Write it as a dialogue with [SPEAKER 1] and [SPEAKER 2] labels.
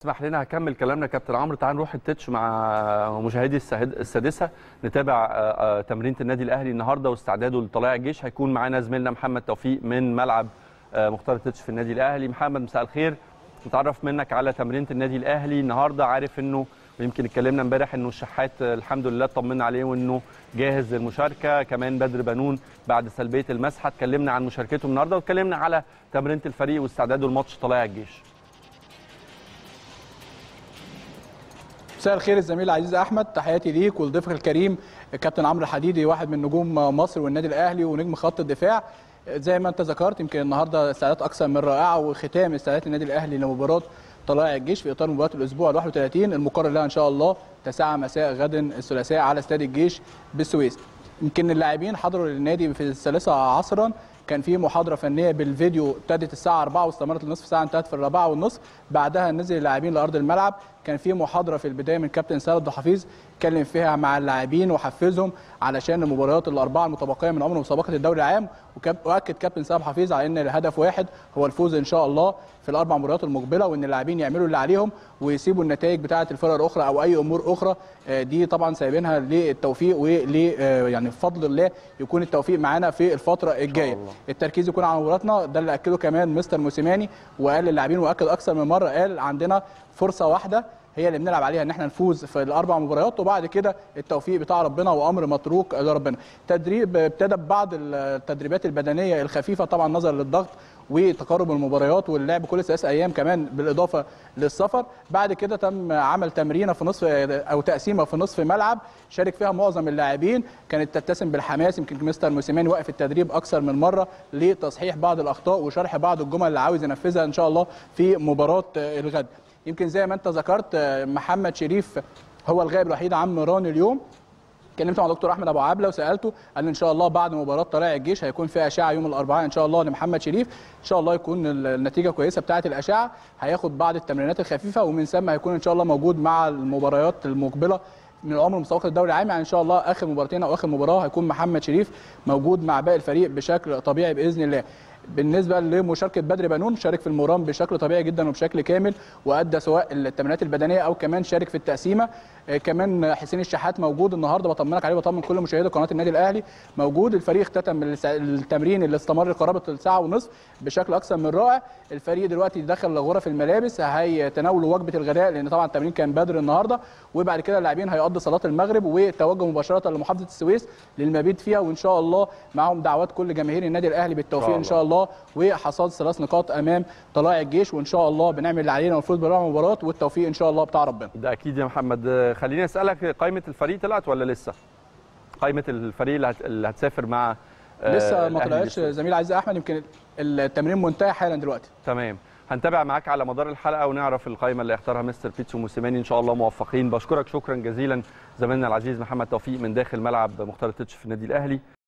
[SPEAKER 1] اسمح لنا هكمل كلامنا كابتن عمرو تعال نروح التتش مع مشاهدي السهد- السادسه نتابع آه، آه، تمرينه النادي الاهلي النهارده واستعداده لطلائع الجيش هيكون معانا زميلنا محمد توفيق من ملعب آه، مختار التتش في النادي الاهلي محمد مساء الخير نتعرف منك على تمرينه النادي الاهلي النهارده عارف انه ويمكن اتكلمنا امبارح انه الشحات آه، الحمد لله طمنا عليه وانه جاهز للمشاركه كمان بدر بنون بعد سلبيه المسحه اتكلمنا عن مشاركته النهارده واتكلمنا على تمرينه الفريق واستعداده لماتش طلائع الجيش
[SPEAKER 2] مساء الخير الزميل العزيز احمد تحياتي ليك ولضيفك الكريم الكابتن عمرو الحديدي واحد من نجوم مصر والنادي الاهلي ونجم خط الدفاع زي ما انت ذكرت يمكن النهارده استعدادات اكثر من رائعه وختام استعدادات النادي الاهلي لمباراه طلائع الجيش في اطار مباراه الاسبوع ال 31 المقرر لها ان شاء الله 9 مساء غدا الثلاثاء على استاد الجيش بالسويس يمكن اللاعبين حضروا للنادي في الثالثه عصرا كان في محاضره فنيه بالفيديو ابتدت الساعه 4 واستمرت لنصف ساعه انتهت في الرابعه والنصف بعدها نزل اللاعبين لارض الملعب كان في محاضره في البدايه من كابتن سيد عبد الحفيظ اتكلم فيها مع اللاعبين وحفزهم علشان المباريات الاربعه المتبقيه من عمر مسابقه الدوري العام وكاب- واكد كابتن سيد عبد الحفيظ على ان الهدف واحد هو الفوز ان شاء الله في الاربع مباريات المقبله وان اللاعبين يعملوا اللي عليهم ويسيبوا النتائج بتاعه الفرق الاخرى او اي امور اخرى آه، دي طبعا سايبينها للتوفيق ول يعني بفضل الله يكون التوفيق معانا في الفتره الجايه
[SPEAKER 1] الله.
[SPEAKER 2] التركيز يكون على مباراتنا ده اللي اكده كمان مستر موسيماني وقال للاعبين واكد اكثر من مره قال عندنا فرصه واحده هي اللي بنلعب عليها ان احنا نفوز في الاربع مباريات وبعد كده التوفيق بتاع ربنا وامر متروك لربنا تدريب ابتدى ببعض التدريبات البدنيه الخفيفه طبعا نظرا للضغط وتقارب المباريات واللعب كل ثلاث ايام كمان بالاضافه للسفر بعد كده تم عمل تمرينه في نصف او تقسيمه في نصف ملعب شارك فيها معظم اللاعبين كانت تتسم بالحماس يمكن مستر موسيماني وقف التدريب اكثر من مره لتصحيح بعض الاخطاء وشرح بعض الجمل اللي عاوز ينفذها ان شاء الله في مباراه الغد يمكن زي ما انت ذكرت محمد شريف هو الغائب الوحيد عن ميران اليوم كلمت مع دكتور احمد ابو عبله وسالته قال لي ان شاء الله بعد مباراه طلائع الجيش هيكون في اشعه يوم الاربعاء ان شاء الله لمحمد شريف ان شاء الله يكون النتيجه كويسه بتاعه الاشعه هياخد بعض التمرينات الخفيفه ومن ثم هيكون ان شاء الله موجود مع المباريات المقبله من العمر مسابقه الدوري العام يعني ان شاء الله اخر مباراتين او اخر مباراه هيكون محمد شريف موجود مع باقي الفريق بشكل طبيعي باذن الله بالنسبه لمشاركه بدر بنون شارك في المرام بشكل طبيعي جدا وبشكل كامل وادى سواء التمرينات البدنيه او كمان شارك في التقسيمه آه، كمان حسين الشحات موجود النهارده بطمنك عليه بطمن كل مشاهدي قناه النادي الاهلي موجود الفريق اختتم الس- التمرين اللي استمر قرابه الساعه ونصف بشكل اكثر من رائع الفريق دلوقتي دخل غرف الملابس هيتناولوا وجبه الغداء لان طبعا التمرين كان بدر النهارده وبعد كده اللاعبين هيقضوا صلاه المغرب وتوجه مباشره لمحافظه السويس للمبيت فيها وان شاء الله معهم دعوات كل جماهير النادي الاهلي بالتوفيق ان شاء الله وحصاد ثلاث نقاط امام طلائع الجيش وان شاء الله بنعمل اللي علينا ونفوز بالاربع مباريات والتوفيق ان شاء الله بتاع ربنا
[SPEAKER 1] ده اكيد يا محمد آه، خليني اسالك قائمه الفريق طلعت ولا لسه قائمه الفريق اللي هت- اللي هتسافر مع آه،
[SPEAKER 2] لسه ما
[SPEAKER 1] الأهلي
[SPEAKER 2] طلعتش
[SPEAKER 1] للسويس.
[SPEAKER 2] زميل عزيز احمد يمكن التمرين منتهي حالا دلوقتي
[SPEAKER 1] تمام هنتابع معاك على مدار الحلقه ونعرف القائمه اللي اختارها مستر بيتسو موسيماني ان شاء الله موفقين بشكرك شكرا جزيلا زميلنا العزيز محمد توفيق من داخل ملعب مختار التتش في النادي الاهلي